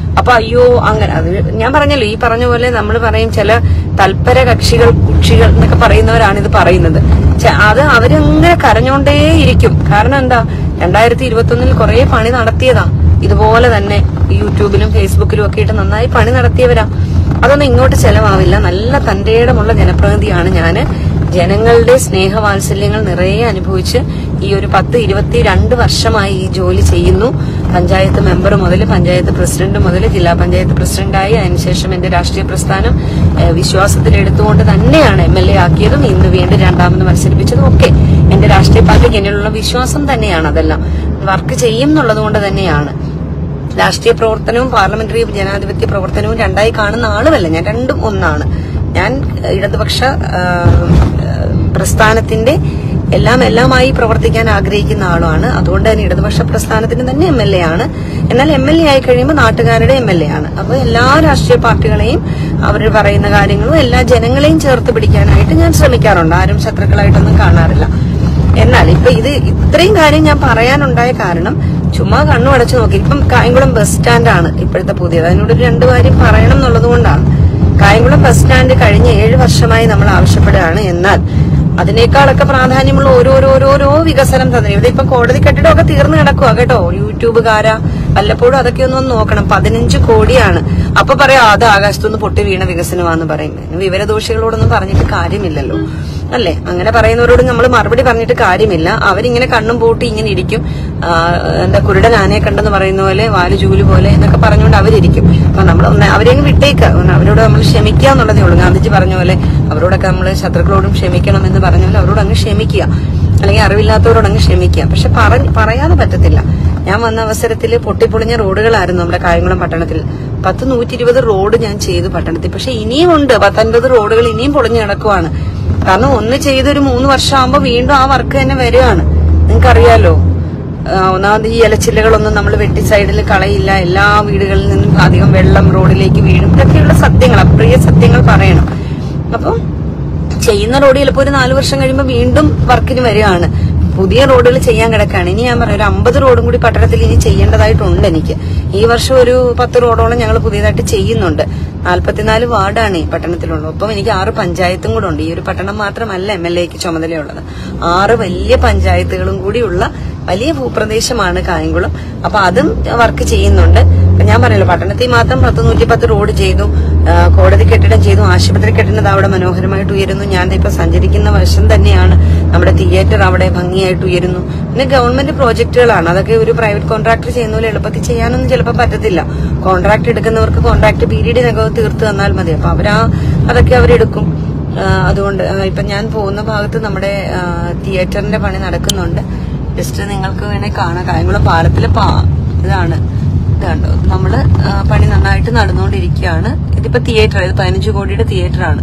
അപ്പൊ അയ്യോ അങ്ങനെ അത് ഞാൻ പറഞ്ഞല്ലോ ഈ പറഞ്ഞ പോലെ നമ്മൾ പറയും ചില തൽപര കക്ഷികൾ കുക്ഷികൾ എന്നൊക്കെ പറയുന്നവരാണ് ഇത് പറയുന്നത് ചെ- അത് അവരങ്ങനെ കരഞ്ഞോണ്ടേയിരിക്കും കാരണം എന്താ രണ്ടായിരത്തി ഇരുപത്തി ഒന്നിൽ കുറെ പണി നടത്തിയതാ ഇതുപോലെ തന്നെ യൂട്യൂബിലും ഫേസ്ബുക്കിലും ഒക്കെ ഇട്ട് നന്നായി പണി നടത്തിയവരാ അതൊന്നും ഇങ്ങോട്ട് ചെലവാവില്ല നല്ല തന്റേടമുള്ള ജനപ്രതിനിധിയാണ് ഞാന് ജനങ്ങളുടെ സ്നേഹവാത്സല്യങ്ങൾ നിറയെ അനുഭവിച്ച് ഈ ഒരു പത്ത് ഇരുപത്തിരണ്ട് വർഷമായി ഈ ജോലി ചെയ്യുന്നു പഞ്ചായത്ത് മെമ്പർ മുതൽ പഞ്ചായത്ത് പ്രസിഡന്റ് മുതൽ ജില്ലാ പഞ്ചായത്ത് പ്രസിഡന്റായി അതിനുശേഷം എന്റെ രാഷ്ട്രീയ പ്രസ്ഥാനം ഏഹ്, വിശ്വാസത്തിലെടുത്തുകൊണ്ട് തന്നെയാണ് എം എൽ എ ആക്കിയതും ഇന്ന് വീണ്ടും രണ്ടാമത് മത്സരിപ്പിച്ചതും ഒക്കെ എന്റെ രാഷ്ട്രീയ പാർട്ടിക്ക് എന്നിലുള്ള വിശ്വാസം തന്നെയാണ് അതെല്ലാം വർക്ക് ചെയ്യും എന്നുള്ളത് കൊണ്ട് തന്നെയാണ് രാഷ്ട്രീയ പ്രവർത്തനവും പാർലമെന്ററി ജനാധിപത്യ പ്രവർത്തനവും രണ്ടായി കാണുന്ന ആളുമല്ല ഞാൻ രണ്ടും ഒന്നാണ് ഞാൻ ഏഹ്, ഇടതുപക്ഷ ആഹ്, ഏഹ്, പ്രസ്ഥാനത്തിന്റെ എല്ലാം എല്ലാമായി പ്രവർത്തിക്കാൻ ആഗ്രഹിക്കുന്ന ആളാണ് അതുകൊണ്ട് തന്നെ ഇടതുപക്ഷ പ്രസ്ഥാനത്തിന് തന്നെ എം എൽ എ ആണ് എന്നാൽ എം എൽ എ ആയി കഴിയുമ്പോൾ നാട്ടുകാരുടെ എം എൽ എ ആണ് അപ്പൊ എല്ലാ രാഷ്ട്രീയ പാർട്ടികളെയും അവർ പറയുന്ന കാര്യങ്ങളും എല്ലാ ജനങ്ങളെയും ചേർത്ത് പിടിക്കാനായിട്ട് ഞാൻ ശ്രമിക്കാറുണ്ട് ആരും ശത്രുക്കളായിട്ടൊന്നും കാണാറില്ല എന്നാൽ ഇപ്പൊ ഇത് ഇത്രയും കാര്യം ഞാൻ പറയാനുണ്ടായ കാരണം ചുമ്മാ കണ്ണു അടച്ചു നോക്കി ഇപ്പം കായംകുളം ബസ് സ്റ്റാൻഡാണ് ഇപ്പോഴത്തെ പുതിയത് അതിനോട് ഒരു രണ്ടു കാര്യം പറയണം എന്നുള്ളത് കൊണ്ടാണ് കായംകുളം ബസ് സ്റ്റാൻഡ് കഴിഞ്ഞ ഏഴ് വർഷമായി നമ്മൾ ആവശ്യപ്പെടുകയാണ് എന്നാൽ അതിനേക്കാളൊക്കെ പ്രാധാന്യമുള്ള ഓരോരോരോരോ വികസനം തന്നെ ഇവിടെ ഇപ്പൊ കോടതി കെട്ടിടമൊക്കെ തീർന്നു കിടക്കുക കേട്ടോ യൂട്യൂബുകാരാ വല്ലപ്പോഴും അതൊക്കെ ഒന്ന് ഒന്ന് നോക്കണം പതിനഞ്ച് കോടിയാണ് അപ്പൊ പറയാം അത് ആകാശത്തുനിന്ന് പൊട്ടി വീണ വികസനമാന്ന് പറയും വിവരദോഷികളോടൊന്നും പറഞ്ഞിട്ട് കാര്യമില്ലല്ലോ അല്ലേ അങ്ങനെ പറയുന്നവരോട് നമ്മൾ മറുപടി പറഞ്ഞിട്ട് കാര്യമില്ല അവരിങ്ങനെ കണ്ണും പൂട്ടി ഇങ്ങനെ ഇരിക്കും ആ, എന്താ കുരുടൻ ആനയെ കണ്ടെന്ന് പറയുന്ന പോലെ വാല് ജൂല് പോലെ എന്നൊക്കെ പറഞ്ഞുകൊണ്ട് അവരിരിക്കും അപ്പൊ നമ്മൾ ഒന്ന് അവരെ അങ്ങ് വിട്ടേക്കുക ഒന്ന് അവരോട് നമ്മൾ ക്ഷമിക്കുക എന്നുള്ളതേ ഉള്ളൂ ഗാന്ധിജി പറഞ്ഞ പോലെ അവരോടൊക്കെ നമ്മൾ ശത്രുക്കളോടും ക്ഷമിക്കണം എന്ന് പറഞ്ഞ പോലെ അവരോട് അങ്ങ് ക്ഷമിക്കുക അല്ലെങ്കിൽ അറിവില്ലാത്തവരോട് അങ്ങ് ക്ഷമിക്കുക പക്ഷെ പറഞ്ഞ് പറയാതെ പറ്റത്തില്ല ഞാൻ വന്ന അവസരത്തിൽ പൊട്ടിപ്പൊളിഞ്ഞ റോഡുകളായിരുന്നു നമ്മുടെ കായംകുളം പട്ടണത്തിൽ പത്ത് നൂറ്റി ഇരുപത് റോഡ് ഞാൻ ചെയ്തു പട്ടണത്തിൽ പക്ഷെ ഇനിയും ഉണ്ട് പത്തൊൻപത് റോഡുകൾ ഇനിയും പൊളിഞ്ഞു കിടക്കുവാണ് കാരണം ഒന്ന് ചെയ്തൊരു മൂന്ന് വർഷം ആകുമ്പോൾ വീണ്ടും ആ വർക്ക് തന്നെ വരികയാണ് നിങ്ങൾക്കറിയാലോ ആ, ഒന്നാമത് ഈ ഇലച്ചില്ലകളൊന്നും നമ്മൾ വെട്ടി സൈഡിൽ കളയില്ല എല്ലാ വീടുകളിൽ നിന്നും അധികം വെള്ളം റോഡിലേക്ക് വീഴും ഇതൊക്കെയുള്ള സത്യങ്ങൾ അപ്രിയ സത്യങ്ങൾ പറയണം അപ്പം ചെയ്യുന്ന റോഡ് ചിലപ്പോൾ ഒരു നാല് വർഷം കഴിയുമ്പോൾ വീണ്ടും വർക്കിന് വരികയാണ് പുതിയ റോഡുകൾ ചെയ്യാൻ കിടക്കാണ് ഇനി ഞാൻ പറയാം ഒരു അമ്പത് റോഡും കൂടി പട്ടണത്തിൽ ഇനി ചെയ്യേണ്ടതായിട്ടുണ്ട് എനിക്ക് ഈ വർഷം ഒരു പത്ത് റോഡോളം ഞങ്ങൾ പുതിയതായിട്ട് ചെയ്യുന്നുണ്ട് നാല്പത്തിനാല് വാർഡാണ് ഈ പട്ടണത്തിലുള്ളത് ഒപ്പം എനിക്ക് ആറ് പഞ്ചായത്തും കൂടെ ഉണ്ട് ഈ ഒരു പട്ടണം മാത്രമല്ല എം എൽ എക്ക് ചുമതലയുള്ളത് ആറ് വലിയ പഞ്ചായത്തുകളും കൂടിയുള്ള വലിയ ഭൂപ്രദേശമാണ് കായംകുളം അപ്പൊ അതും വർക്ക് ചെയ്യുന്നുണ്ട് അപ്പൊ ഞാൻ പറഞ്ഞല്ലോ പട്ടണത്തിൽ മാത്രം പത്ത് നൂറ്റിപ്പത്ത് റോഡ് ചെയ്തു ആ, കോടതി കെട്ടിടം ചെയ്തു ആശുപത്രി കെട്ടിടം ദാ അവിടെ മനോഹരമായിട്ട് ഉയരുന്നു ഞാൻ ദാ ഇപ്പൊ സഞ്ചരിക്കുന്ന വശം തന്നെയാണ് നമ്മുടെ തിയേറ്റർ അവിടെ ഭംഗിയായിട്ട് ഉയരുന്നു പിന്നെ ഗവൺമെന്റ് പ്രോജക്റ്റുകളാണ് അതൊക്കെ ഒരു പ്രൈവറ്റ് കോൺട്രാക്ടർ ചെയ്യുന്ന പോലെ എളുപ്പത്തിൽ ചെയ്യാനൊന്നും ചിലപ്പോൾ പറ്റത്തില്ല കോൺട്രാക്ട് എടുക്കുന്നവർക്ക് കോൺട്രാക്ട് പീരീഡിനകം തീർത്ത് തന്നാൽ മതി അപ്പൊ അവരാ അതൊക്കെ അവരെടുക്കും ആ, അതുകൊണ്ട് ആ, ഇപ്പൊ ഞാൻ പോകുന്ന ഭാഗത്ത് നമ്മുടെ ആ, തിയേറ്ററിന്റെ പണി നടക്കുന്നുണ്ട് ജസ്റ്റ് നിങ്ങൾക്ക് വേണേ കാണാം കായംകുളം പാലത്തിലെ പാ ഇതാണ് ഇത് കണ്ടോ നമ്മള് ആ, പണി നന്നായിട്ട് നടന്നുകൊണ്ടിരിക്കുകയാണ് ഇതിപ്പോ തിയേറ്റർ ഇത് പതിനഞ്ച് കോടിയുടെ തിയേറ്റർ ആണ്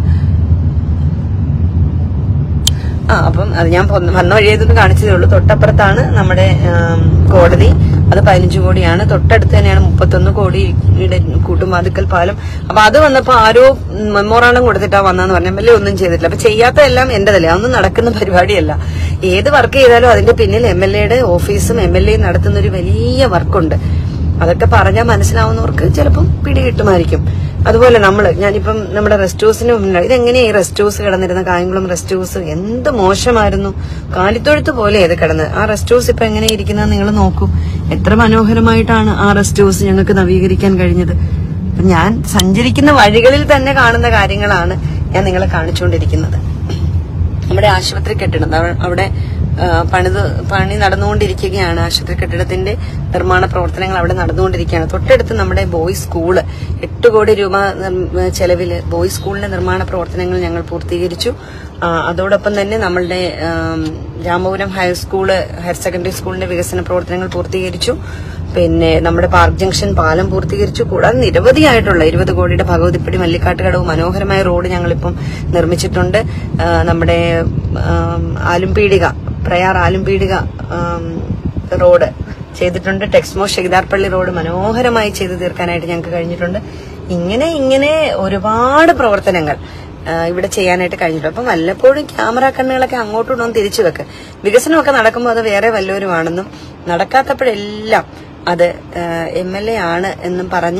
ആ അപ്പം അത് ഞാൻ പൊന്ന- വന്ന വഴിയതൊന്ന് കാണിച്ചതേ ഉള്ളൂ തൊട്ടപ്പുറത്താണ് നമ്മുടെ ആം, കോടതി അത് പതിനഞ്ച് കോടിയാണ് തൊട്ടടുത്ത് തന്നെയാണ് മുപ്പത്തൊന്ന് കോടിയുടെ കൂട്ടുമാതുക്കൽ പാലം അപ്പൊ അത് വന്നപ്പോ ആരോ മെമ്മോറാണ്ടം കൊടുത്തിട്ടാ വന്നെന്ന് പറഞ്ഞ എം എൽ എ ഒന്നും ചെയ്തിട്ടില്ല അപ്പൊ ചെയ്യാത്തതെല്ലാം എന്റേതല്ലേ അതൊന്നും നടക്കുന്ന പരിപാടിയല്ല ഏത് വർക്ക് ചെയ്താലും അതിന്റെ പിന്നിൽ എം എൽ എയുടെ ഓഫീസും എം എൽ എയും നടത്തുന്ന ഒരു വലിയ വർക്കുണ്ട് അതൊക്കെ പറഞ്ഞാൽ മനസ്സിലാവുന്നവർക്ക് ചിലപ്പം പിടി കിട്ടുമായിരിക്കും അതുപോലെ നമ്മള് ഞാനിപ്പം നമ്മുടെ റെസ്റ്റ് ഹൗസിന് മുന്നിൽ ഇതെങ്ങനെയാ ഈ റെസ്റ്റ് ഹൗസ് കിടന്നിരുന്ന കായംകുളം റെസ്റ്റ് ഹൗസ് എന്ത് മോശമായിരുന്നു കാലിത്തൊഴുത്ത് പോലെ ഇത് കിടന്ന് ആ റെസ്റ്റ് ഹൗസ് ഇപ്പൊ എങ്ങനെ ഇരിക്കുന്നത് നിങ്ങൾ നോക്കൂ എത്ര മനോഹരമായിട്ടാണ് ആ റെസ്റ്റ് ഹൗസ് ഞങ്ങൾക്ക് നവീകരിക്കാൻ കഴിഞ്ഞത് അപ്പൊ ഞാൻ സഞ്ചരിക്കുന്ന വഴികളിൽ തന്നെ കാണുന്ന കാര്യങ്ങളാണ് ഞാൻ നിങ്ങളെ കാണിച്ചുകൊണ്ടിരിക്കുന്നത് നമ്മുടെ ആശുപത്രി കെട്ടിടം അവ- അവിടെ ആ, പണിത് പണി നടന്നുകൊണ്ടിരിക്കുകയാണ് ആശുപത്രി കെട്ടിടത്തിന്റെ നിർമ്മാണ പ്രവർത്തനങ്ങൾ അവിടെ നടന്നുകൊണ്ടിരിക്കുകയാണ് തൊട്ടടുത്ത് നമ്മുടെ ബോയ്സ് സ്കൂള് എട്ട് കോടി രൂപ നിർ- ചെലവില് ബോയ്സ് സ്കൂളിന്റെ നിർമ്മാണ പ്രവർത്തനങ്ങൾ ഞങ്ങൾ പൂർത്തീകരിച്ചു ആ, അതോടൊപ്പം തന്നെ നമ്മളുടെ ആം, രാമപുരം ഹൈസ്കൂള് ഹയർ സെക്കൻഡറി സ്കൂളിന്റെ വികസന പ്രവർത്തനങ്ങൾ പൂർത്തീകരിച്ചു പിന്നെ നമ്മുടെ പാർക്ക് ജംഗ്ഷൻ പാലം പൂർത്തീകരിച്ചു കൂടാതെ നിരവധിയായിട്ടുള്ള ഇരുപത് കോടിയുടെ ഭഗവതിപ്പടി മല്ലിക്കാട്ടുകടവ് മനോഹരമായ റോഡ് ഞങ്ങളിപ്പം നിർമ്മിച്ചിട്ടുണ്ട് ആ, നമ്മുടെ ആം, ആലുംപീടിക പ്രയാർ ആലുംപീടിക ആം, റോഡ് ചെയ്തിട്ടുണ്ട് ടെക്സ്മോ ഷെയ്താർപ്പള്ളി റോഡ് മനോഹരമായി ചെയ്തു തീർക്കാനായിട്ട് ഞങ്ങൾക്ക് കഴിഞ്ഞിട്ടുണ്ട് ഇങ്ങനെ ഇങ്ങനെ ഒരുപാട് പ്രവർത്തനങ്ങൾ ആ, ഇവിടെ ചെയ്യാനായിട്ട് കഴിഞ്ഞിട്ടുണ്ട് അപ്പം വല്ലപ്പോഴും ക്യാമറ കണ്ണുകളൊക്കെ അങ്ങോട്ടും ഇങ്ങോട്ടും തിരിച്ചു വെക്ക് വികസനമൊക്കെ നടക്കുമ്പോൾ അത് വേറെ വല്ലവരുമാണെന്നും നടക്കാത്തപ്പോഴെല്ലാം അത് എം എൽ എ ആണ് എന്നും പറഞ്ഞ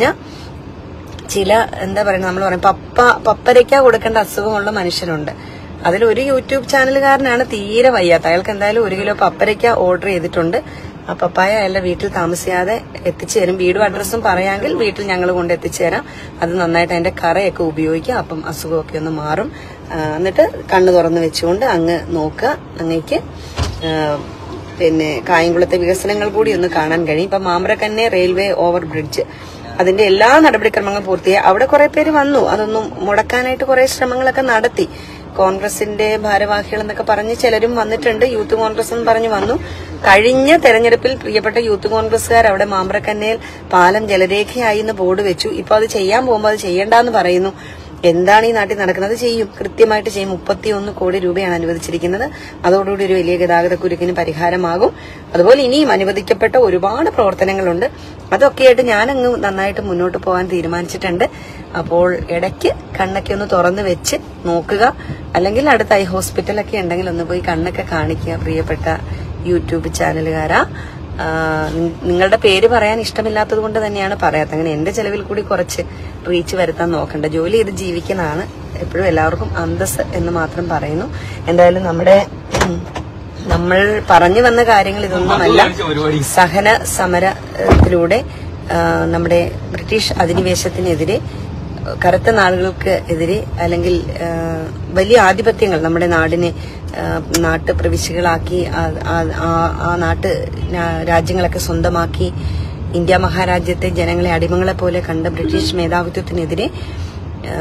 ചില എന്താ പറയുക നമ്മൾ പറയും പപ്പ പപ്പരയ്ക്ക കൊടുക്കേണ്ട അസുഖമുള്ള മനുഷ്യനുണ്ട് അതിൽ ഒരു യൂട്യൂബ് ചാനലുകാരനാണ് തീരെ വയ്യാത്ത അയാൾക്ക് എന്തായാലും ഒരു കിലോ പപ്പരയ്ക്ക ഓർഡർ ചെയ്തിട്ടുണ്ട് ആ പപ്പായ അയാളുടെ വീട്ടിൽ താമസിയാതെ എത്തിച്ചു തരും വീടും അഡ്രസ്സും പറയാമെങ്കിൽ വീട്ടിൽ ഞങ്ങൾ കൊണ്ട് എത്തിച്ചു തരാം അത് നന്നായിട്ട് അതിന്റെ കറയൊക്കെ ഉപയോഗിക്കുക അപ്പം അസുഖമൊക്കെ ഒന്ന് മാറും ആ, എന്നിട്ട് കണ്ണു തുറന്ന് വെച്ചുകൊണ്ട് അങ്ങ് നോക്കുക അങ്ങേക്ക് ആ, പിന്നെ കായംകുളത്തെ വികസനങ്ങൾ കൂടി ഒന്ന് കാണാൻ കഴിയും ഇപ്പൊ മാമ്പ്രക്കന്നെ റെയിൽവേ ഓവർ ബ്രിഡ്ജ് അതിന്റെ എല്ലാ നടപടിക്രമങ്ങളും പൂർത്തിയായി അവിടെ കുറെ പേര് വന്നു അതൊന്നും മുടക്കാനായിട്ട് കുറെ ശ്രമങ്ങളൊക്കെ നടത്തി കോൺഗ്രസിന്റെ ഭാരവാഹികൾ എന്നൊക്കെ പറഞ്ഞ് ചിലരും വന്നിട്ടുണ്ട് യൂത്ത് കോൺഗ്രസ് എന്ന് പറഞ്ഞു വന്നു കഴിഞ്ഞ തെരഞ്ഞെടുപ്പിൽ പ്രിയപ്പെട്ട യൂത്ത് കോൺഗ്രസ്സുകാർ അവിടെ മാമ്പ്രക്കന്നയിൽ പാലം ജലരേഖയായി എന്ന് ബോർഡ് വെച്ചു ഇപ്പൊ അത് ചെയ്യാൻ പോകുമ്പോൾ അത് ചെയ്യണ്ടെന്ന് പറയുന്നു എന്താണ് ഈ നാട്ടിൽ നടക്കുന്നത് ചെയ്യും കൃത്യമായിട്ട് ചെയ്യും മുപ്പത്തിയൊന്ന് കോടി രൂപയാണ് അനുവദിച്ചിരിക്കുന്നത് അതോടുകൂടി ഒരു വലിയ ഗതാഗത കുരുക്കിന് പരിഹാരമാകും അതുപോലെ ഇനിയും അനുവദിക്കപ്പെട്ട ഒരുപാട് പ്രവർത്തനങ്ങളുണ്ട് അതൊക്കെയായിട്ട് ഞാനങ്ങ് നന്നായിട്ട് മുന്നോട്ട് പോകാൻ തീരുമാനിച്ചിട്ടുണ്ട് അപ്പോൾ ഇടയ്ക്ക് കണ്ണൊക്കെ ഒന്ന് തുറന്ന് വെച്ച് നോക്കുക അല്ലെങ്കിൽ അടുത്ത ഐ ഹോസ്പിറ്റലൊക്കെ ഉണ്ടെങ്കിൽ ഒന്ന് പോയി കണ്ണൊക്കെ കാണിക്കുക പ്രിയപ്പെട്ട യൂട്യൂബ് ചാനലുകാരാ ആ, നി- നിങ്ങളുടെ പേര് പറയാൻ ഇഷ്ടമില്ലാത്തത് കൊണ്ട് തന്നെയാണ് പറയാത്തത് അങ്ങനെ എന്റെ ചെലവിൽ കൂടി കുറച്ച് റീച്ച് വരുത്താൻ നോക്കണ്ട ജോലി ചെയ്ത് ജീവിക്കുന്നതാണ് എപ്പോഴും എല്ലാവർക്കും അന്തസ് എന്ന് മാത്രം പറയുന്നു എന്തായാലും നമ്മുടെ ഉം, നമ്മൾ പറഞ്ഞു വന്ന കാര്യങ്ങൾ ഇതൊന്നുമല്ല സഹന സമരത്തിലൂടെ ആ, നമ്മുടെ ബ്രിട്ടീഷ് അധിനിവേശത്തിനെതിരെ കറുത്ത നാളുകൾക്ക് എതിരെ അല്ലെങ്കിൽ ആ, വലിയ ആധിപത്യങ്ങൾ നമ്മുടെ നാടിനെ ആ, നാട്ട് പ്രവിശ്യകളാക്കി ആ- ആ- ആ- ആ നാട്ട് രാ- രാജ്യങ്ങളൊക്കെ സ്വന്തമാക്കി ഇന്ത്യ മഹാരാജ്യത്തെ ജനങ്ങളെ അടിമകളെ പോലെ കണ്ട ബ്രിട്ടീഷ് മേധാവിത്വത്തിനെതിരെ ആ,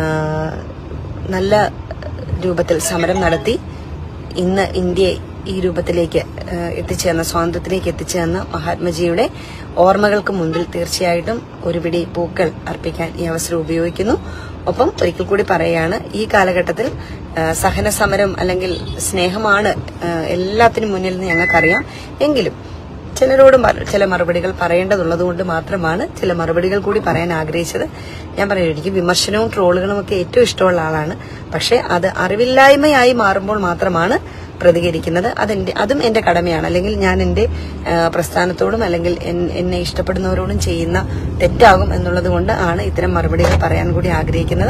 നല്ല രൂപത്തിൽ സമരം നടത്തി ഇന്ന് ഇന്ത്യയെ ഈ രൂപത്തിലേക്ക് ആ, എത്തിച്ചേർന്ന സ്വാതന്ത്ര്യത്തിലേക്ക് എത്തിച്ചേർന്ന മഹാത്മജിയുടെ ഓർമ്മകൾക്ക് മുമ്പിൽ തീർച്ചയായിട്ടും ഒരു പിടി പൂക്കൾ അർപ്പിക്കാൻ ഈ അവസരം ഉപയോഗിക്കുന്നു ഒപ്പം ഒരിക്കൽ കൂടി പറയുകയാണ് ഈ കാലഘട്ടത്തിൽ ആ, സഹന സമരം അല്ലെങ്കിൽ സ്നേഹമാണ് ആ, എല്ലാത്തിനും മുന്നിൽ നിന്ന് ഞങ്ങൾക്കറിയാം എങ്കിലും ചിലരോട് മറു- ചില മറുപടികൾ പറയേണ്ടതുള്ളത് കൊണ്ട് മാത്രമാണ് ചില മറുപടികൾ കൂടി പറയാൻ ആഗ്രഹിച്ചത് ഞാൻ പറയും എനിക്ക് വിമർശനവും ട്രോളുകളും ഒക്കെ ഏറ്റവും ഇഷ്ടമുള്ള ആളാണ് പക്ഷെ അത് അറിവില്ലായ്മയായി മാറുമ്പോൾ മാത്രമാണ് പ്രതികരിക്കുന്നത് അതെന്റെ അതും എന്റെ കടമയാണ് അല്ലെങ്കിൽ ഞാൻ എന്റെ ആ, പ്രസ്ഥാനത്തോടും അല്ലെങ്കിൽ എൻ- എന്നെ ഇഷ്ടപ്പെടുന്നവരോടും ചെയ്യുന്ന തെറ്റാകും എന്നുള്ളത് കൊണ്ട് ആണ് ഇത്തരം മറുപടികൾ പറയാൻ കൂടി ആഗ്രഹിക്കുന്നത്